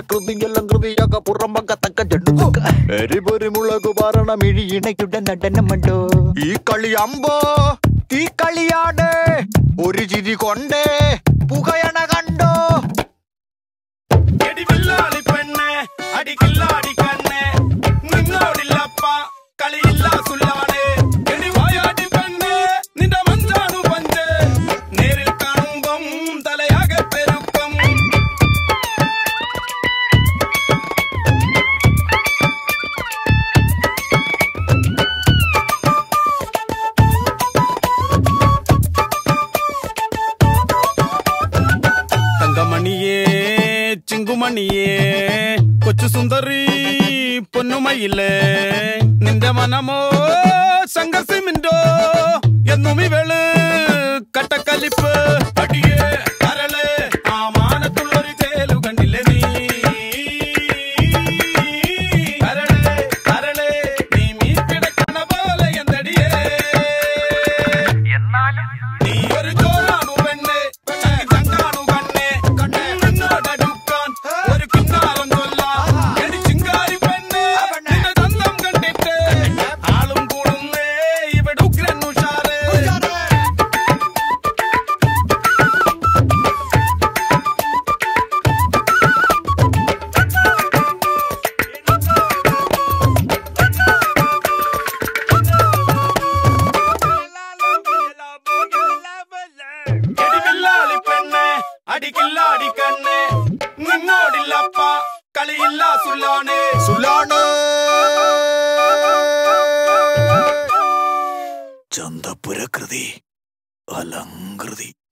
കൃതിയെല്ലാം കൃതിയൊക്കെ പുറമ്പക്കത്തക്ക ചെണ്ണുക്ക എരിപൊരി മുളകു പാറണ മിഴിയിണയുടെ നടനമുണ്ടോ ഈ കളി അമ്പോ ഈ കളിയാണ് ഒരു ചിരി കൊണ്ടേ പുകയണ കണ്ടോ എടി വില്ലാളി പെണ്ണെ അടി കില്ലാടി കണ്ണെ നിന്നോടില്ലപ്പ കളിയില്ല സുല്ലാണേ എടി വായാടി പെണ്ണെ നിന്റെ മഞ്ചാണു പഞ്ച് നേരിൽ കാണുമ്പം തലയാകെ പെരുക്കം തങ്കമണിയേ ചിങ്കുമണിയേ കൊച്ചു സുന്ദരി പൊന്നുമയിലേ നിന്റെ മനമോ സംഘസിമിന്റോ എന്നും ഇവള് കട്ടക്കലിപ്പ് അടിയേ കരളെ ആ മാനത്തുള്ളൊരു ചേലു കണ്ടില്ലേ നീ കരളെ കരളെ നീ മീൻ പിടക്കണ പോലെ എന്തടിയേ നീ ഒരു ചോറാണു പെണ്ണെ ചങ്കി ചങ്കാണു കണ്ണെ നിന്നോടടുക്കാൻ ഒരു കിന്നാരം ചൊല്ലാം എടി ചിങ്കാരി പെണ്ണെ നിന്റെ ചന്തം കണ്ടിട്ട് ആളും കൂടുന്നേ ഇവിടെ ഉഗ്രൻ ഉഷാറ് എടി വില്ലാളി പെണ്ണെ അടിക്കില്ലാടി കണ്ണെ നിന്നോടില്ലപ്പ കളിയില്ല സുല്ലാണേ സുലാണ് ചന്തപുരകൃതി അലങ്കൃതി